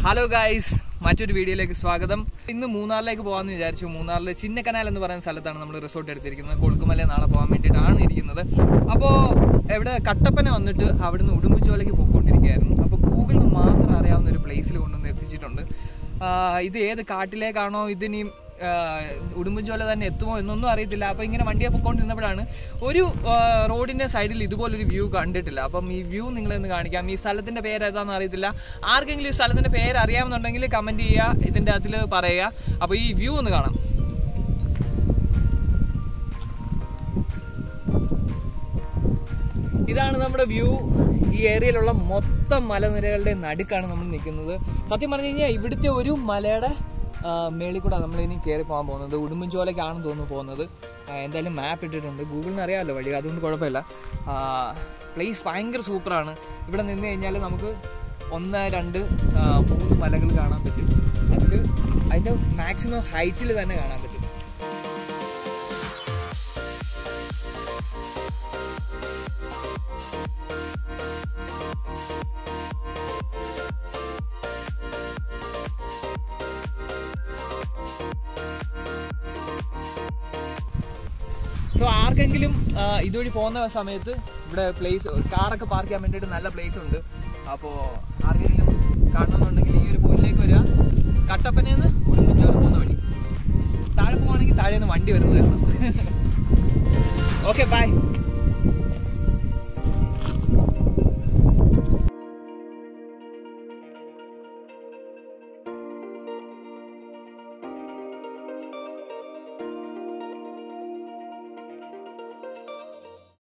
hello guys മറ്റൊരു വീഡിയോയിലേക്ക് സ്വാഗതം ഇന്ന് മൂന്നാറിലേക്ക് പോകാമെന്ന് വിചാരിച്ചു മൂന്നാറിൽ ചിന്നക്കനാൽ എന്ന് പറയുന്ന സ്ഥലത്താണ് നമ്മൾ റിസോർട്ട് എടുത്തിരിക്കുന്നത് കൊളുക്കുമല നാളെ പോകാൻ വേണ്ടിയിട്ടാണ് ഇരിക്കുന്നത് അപ്പോൾ ഇവിടെ കട്ടപ്പന വന്നിട്ട് അവിടുന്ന് ഉടുമ്പുചോലയ്ക്ക് പോയിക്കൊണ്ടിരിക്കുകയായിരുന്നു അപ്പോൾ ഗൂഗിളിന് മാത്രം അറിയാവുന്ന ഒരു പ്ലേസിൽ കൊണ്ടുവന്ന് എത്തിച്ചിട്ടുണ്ട് ആ, ഇത് ഏത് കാട്ടിലേക്കാണോ ഇതിനി ഉടുമ്പുചോല തന്നെ എത്തുമോ എന്നൊന്നും അറിയത്തില്ല അപ്പോൾ ഇങ്ങനെ വണ്ടിയെ പൊയ്ക്കൊണ്ടിരുന്നപ്പോഴാണ് ഒരു ആ, റോഡിന്റെ സൈഡിൽ ഇതുപോലൊരു വ്യൂ കണ്ടിട്ടില്ല അപ്പം ഈ വ്യൂ നിങ്ങളെന്ന് കാണിക്കാം ഈ സ്ഥലത്തിന്റെ പേര് ഏതാണെന്ന് അറിയത്തില്ല ആർക്കെങ്കിലും ഈ സ്ഥലത്തിന്റെ പേര് അറിയാമെന്നുണ്ടെങ്കിൽ കമന്റ് ചെയ്യുക ഇതിന്റെ അതിൽ പറയുക അപ്പോൾ ഈ വ്യൂ ഒന്ന് കാണാം ഇതാണ് നമ്മുടെ വ്യൂ ഈ ഏരിയയിലുള്ള മൊത്തം മലനിരകളുടെ നടുക്കാണ് നമ്മൾ നിൽക്കുന്നത് സത്യം പറഞ്ഞു കഴിഞ്ഞാൽ ഇവിടുത്തെ ഒരു മലയുടെ ആ, മേളിൽ കൂടെ നമ്മൾ ഇനി കയറി പോകാൻ പോകുന്നത് ഉടുമ്പൻചോലയ്ക്കാണെന്ന് തോന്നുന്നു പോകുന്നത് ആ, എന്തായാലും മാപ്പ് ഇട്ടിട്ടുണ്ട് ഗൂഗിളിന് അറിയാമല്ലോ വഴി അതുകൊണ്ട് കുഴപ്പമില്ല പ്ലേസ് ഭയങ്കര സൂപ്പറാണ് ഇവിടെ നിന്ന് കഴിഞ്ഞാൽ നമുക്ക് ഒന്ന് രണ്ട് ആ, മൂന്ന് മലകൾ കാണാൻ പറ്റും അതിൽ അതിൻ്റെ മാക്സിമം ഹൈറ്റിൽ തന്നെ കാണാൻ പറ്റും സോ ആർക്കെങ്കിലും ആ, ഇതുവഴി പോകുന്ന സമയത്ത് ഇവിടെ പ്ലേസ് കാറൊക്കെ പാർക്ക് ചെയ്യാൻ വേണ്ടിയിട്ട് നല്ല പ്ലേസ് ഉണ്ട് അപ്പോൾ ആർക്കെങ്കിലും കാണണമെന്നുണ്ടെങ്കിൽ ഈ ഒരു പോയിന്റിലേക്ക് വരിക കട്ടപ്പനയിൽ നിന്ന് ഉടുമ്പൻചോല പോകുന്ന വഴി താഴെ പോവാണെങ്കിൽ താഴെ നിന്ന് വണ്ടി വരുന്നത് കാണാം ഓക്കെ ബൈ